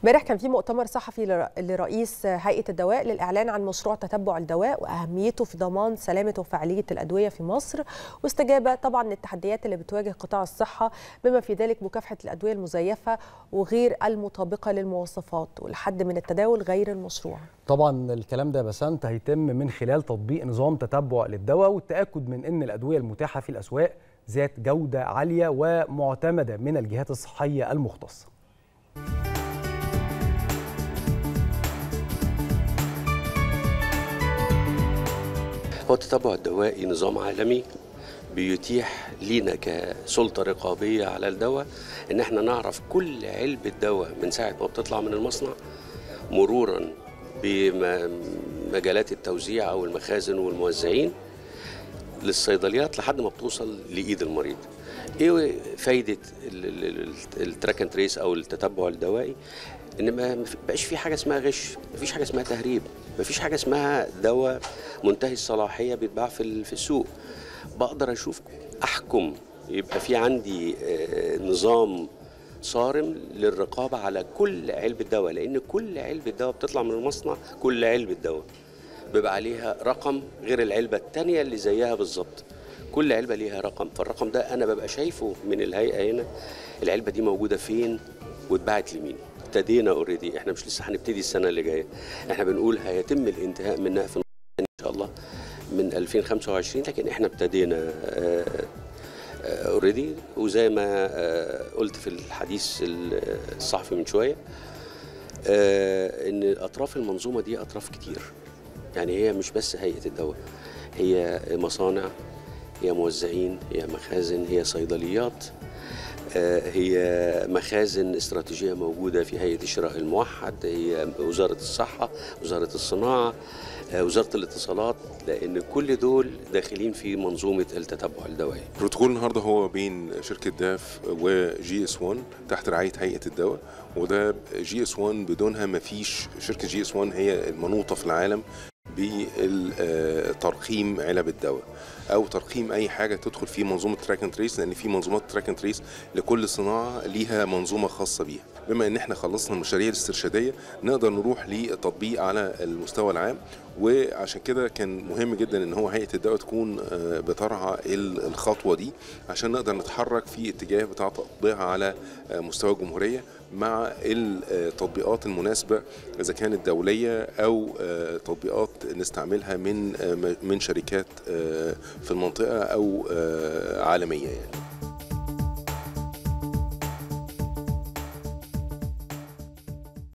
امبارح كان في مؤتمر صحفي لر- لرئيس هيئه الدواء للاعلان عن مشروع تتبع الدواء واهميته في ضمان سلامه وفعاليه الادويه في مصر واستجاب طبعا للتحديات اللي بتواجه قطاع الصحه بما في ذلك مكافحه الادويه المزيفه وغير المطابقه للمواصفات والحد من التداول غير المشروع طبعا الكلام ده يا بسنت هيتم من خلال تطبيق نظام تتبع للدواء والتاكد من ان الادويه المتاحه في الاسواق ذات جوده عاليه ومعتمده من الجهات الصحيه المختصه هو التتبع الدوائي نظام عالمي بيتيح لينا كسلطة رقابية على الدواء إن احنا نعرف كل علبة دواء من ساعة ما بتطلع من المصنع مرورا بمجالات التوزيع أو المخازن والموزعين للصيدليات لحد ما بتوصل لإيد المريض ايه فايده ال- ال- ال- التراك اند تريس او التتبع الدوائي ان ما ما بقاش في حاجه اسمها غش ما فيش حاجه اسمها تهريب ما فيش حاجه اسمها دواء منتهي الصلاحيه بيتباع في ال- في السوق بقدر اشوف احكم يبقى في عندي آه، نظام صارم للرقابه على كل علبه دواء لان كل علبه دواء بتطلع من المصنع كل علبه دواء بيبقى عليها رقم غير العلبه الثانيه اللي زيها بالظبط كل علبه ليها رقم فالرقم ده انا ببقى شايفه من الهيئه هنا العلبه دي موجوده فين واتباعت لمين ابتدينا اوريدي احنا مش لسه هنبتدي السنه اللي جايه احنا بنقول هيتم الانتهاء منها في ان شاء الله من 2025 لكن احنا ابتدينا اوريدي وزي ما آه، قلت في الحديث الصحفي من شويه آه، ان اطراف المنظومه دي اطراف كتير يعني هي مش بس هيئه الدواء هي مصانع هي موزعين هي مخازن هي صيدليات آه، هي مخازن استراتيجيه موجوده في هيئه الشراء الموحد هي وزاره الصحه وزاره الصناعه آه، وزاره الاتصالات لان كل دول داخلين في منظومه التتبع الدوائي البروتوكول النهارده هو بين شركه داف وجي اس 1 تحت رعايه هيئه الدواء وده جي اس 1 بدونها ما فيش شركه جي اس 1 هي المنوطه في العالم بترقيم علب الدواء او ترقيم اي حاجه تدخل في منظومه تراك اند تريس لان في منظومات تراك اند تريس لكل صناعه ليها منظومه خاصه بيها بما ان احنا خلصنا المشاريع الاسترشاديه نقدر نروح للتطبيق على المستوى العام وعشان كده كان مهم جدا ان هو هيئه الدواء تكون آه، بترعى ال- الخطوه دي عشان نقدر نتحرك في اتجاه بتاع تطبيقها على آه، مستوى الجمهوريه مع التطبيقات المناسبه اذا كانت دوليه او آه، تطبيقات نستعملها من آه، من شركات آه، في المنطقه او آه، عالميه يعني